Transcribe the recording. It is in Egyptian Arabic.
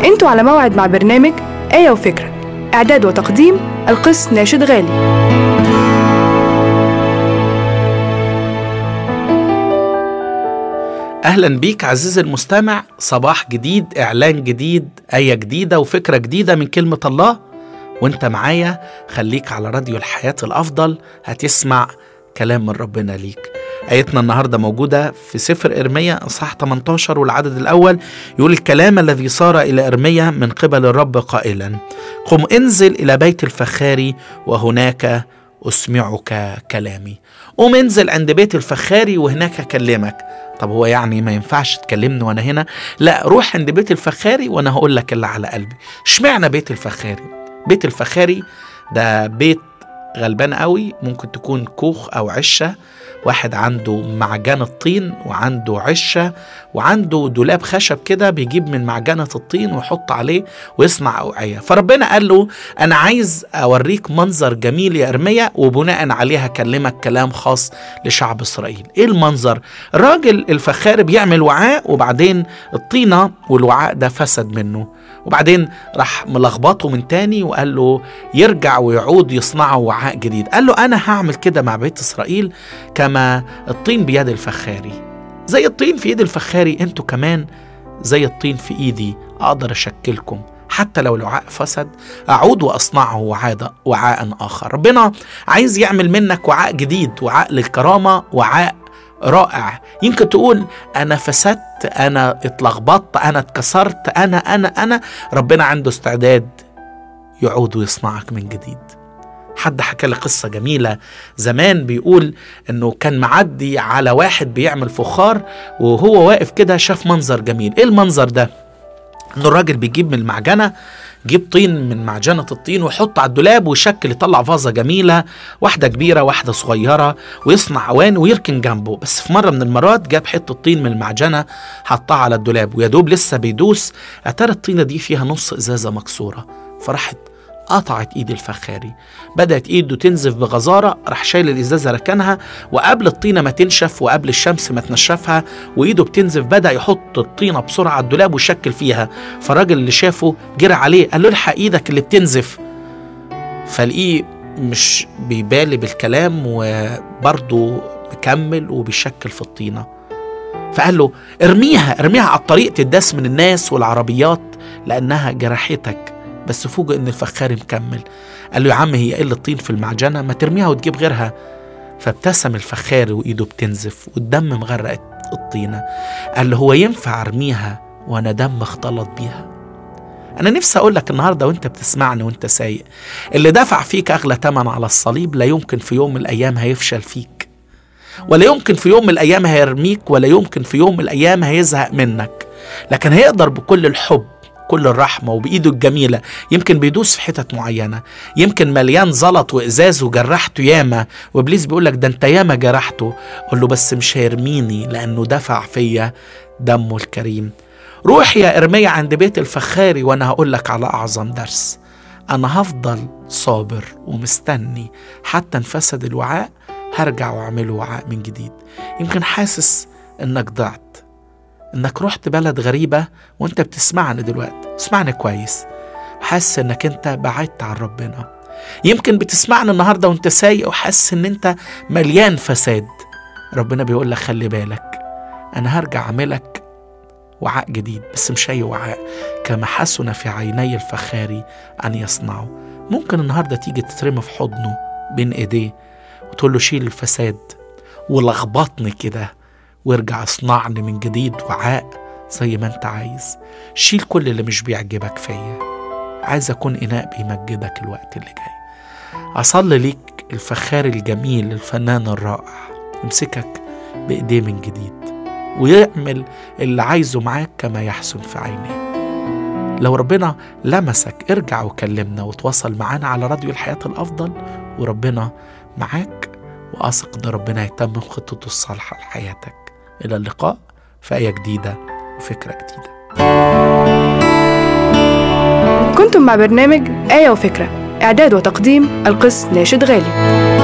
انتوا على موعد مع برنامج آية وفكرة إعداد وتقديم القس ناشد غالي اهلا بيك عزيزي المستمع صباح جديد اعلان جديد ايه جديده وفكره جديده من كلمه الله وانت معايا خليك على راديو الحياه الافضل هتسمع كلام من ربنا ليك آيتنا النهاردة موجودة في سفر إرميا إصحاح 18 والعدد الأول يقول الكلام الذي صار إلى إرميا من قبل الرب قائلا قم انزل إلى بيت الفخاري وهناك أسمعك كلامي قوم انزل عند بيت الفخاري وهناك أكلمك طب هو يعني ما ينفعش تكلمني وانا هنا لا روح عند بيت الفخاري وانا هقول لك اللي على قلبي اشمعنى بيت الفخاري بيت الفخاري ده بيت غلبان قوي ممكن تكون كوخ او عشه واحد عنده معجنة طين وعنده عشة وعنده دولاب خشب كده بيجيب من معجنة الطين ويحط عليه ويصنع أوعية فربنا قال له أنا عايز أوريك منظر جميل يا إرميا وبناء عليه هكلمك كلام خاص لشعب إسرائيل إيه المنظر؟ الراجل الفخار بيعمل وعاء وبعدين الطينة والوعاء ده فسد منه وبعدين راح ملخبطه من تاني وقال له يرجع ويعود يصنعه وعاء جديد قال له أنا هعمل كده مع بيت إسرائيل كما الطين بيد الفخاري زي الطين في ايد الفخاري انتوا كمان زي الطين في ايدي اقدر اشكلكم حتى لو الوعاء فسد اعود واصنعه وعاء وعاء اخر ربنا عايز يعمل منك وعاء جديد وعاء للكرامه وعاء رائع يمكن تقول انا فسدت انا اتلخبطت انا اتكسرت انا انا انا ربنا عنده استعداد يعود ويصنعك من جديد حد حكى لي قصة جميلة زمان بيقول انه كان معدي على واحد بيعمل فخار وهو واقف كده شاف منظر جميل ايه المنظر ده انه الراجل بيجيب من المعجنة جيب طين من معجنة الطين ويحط على الدولاب ويشكل يطلع فازة جميلة واحدة كبيرة واحدة صغيرة ويصنع أوان ويركن جنبه بس في مرة من المرات جاب حتة طين من المعجنة حطها على الدولاب ويا دوب لسه بيدوس اتاري الطينة دي فيها نص إزازة مكسورة فراحت قطعت ايد الفخاري بدأت ايده تنزف بغزارة راح شايل الازازة ركنها وقبل الطينة ما تنشف وقبل الشمس ما تنشفها وايده بتنزف بدأ يحط الطينة بسرعة على الدولاب ويشكل فيها فالراجل اللي شافه جرى عليه قال له الحق ايدك اللي بتنزف فلاقيه مش بيبالي بالكلام وبرضه مكمل وبيشكل في الطينة فقال له ارميها ارميها على الطريق تداس من الناس والعربيات لأنها جرحتك بس فوجئ ان الفخاري مكمل قال له يا عم هي قله طين في المعجنه ما ترميها وتجيب غيرها فابتسم الفخاري وايده بتنزف والدم مغرق الطينه قال له هو ينفع ارميها وانا دم اختلط بيها انا نفسي اقول لك النهارده وانت بتسمعني وانت سايق اللي دفع فيك اغلى ثمن على الصليب لا يمكن في يوم من الايام هيفشل فيك ولا يمكن في يوم من الايام هيرميك ولا يمكن في يوم من الايام هيزهق منك لكن هيقدر بكل الحب كل الرحمة وبإيده الجميلة يمكن بيدوس في حتت معينة يمكن مليان زلط وإزاز وجرحته ياما وإبليس بيقول لك ده أنت ياما جرحته قول له بس مش هيرميني لأنه دفع فيا دمه الكريم روح يا إرميا عند بيت الفخاري وأنا هقول لك على أعظم درس أنا هفضل صابر ومستني حتى انفسد الوعاء هرجع وأعمله وعاء من جديد يمكن حاسس إنك ضعت انك رحت بلد غريبة وانت بتسمعني دلوقتي اسمعني كويس حاسس انك انت بعدت عن ربنا يمكن بتسمعني النهاردة وانت سايق وحاسس ان انت مليان فساد ربنا بيقول لك خلي بالك انا هرجع اعملك وعاء جديد بس مش اي وعاء كما حسن في عيني الفخاري ان يصنعه ممكن النهارده تيجي تترمي في حضنه بين ايديه وتقول له شيل الفساد ولخبطني كده وارجع اصنعني من جديد وعاء زي ما انت عايز شيل كل اللي مش بيعجبك فيا عايز اكون اناء بيمجدك الوقت اللي جاي اصلي ليك الفخار الجميل الفنان الرائع يمسكك بايديه من جديد ويعمل اللي عايزه معاك كما يحسن في عينيه لو ربنا لمسك ارجع وكلمنا وتواصل معانا على راديو الحياة الأفضل وربنا معاك وأثق إن ربنا يتمم خطته الصالحة لحياتك إلى اللقاء في آية جديدة وفكرة جديدة كنتم مع برنامج آية وفكرة إعداد وتقديم القس ناشد غالي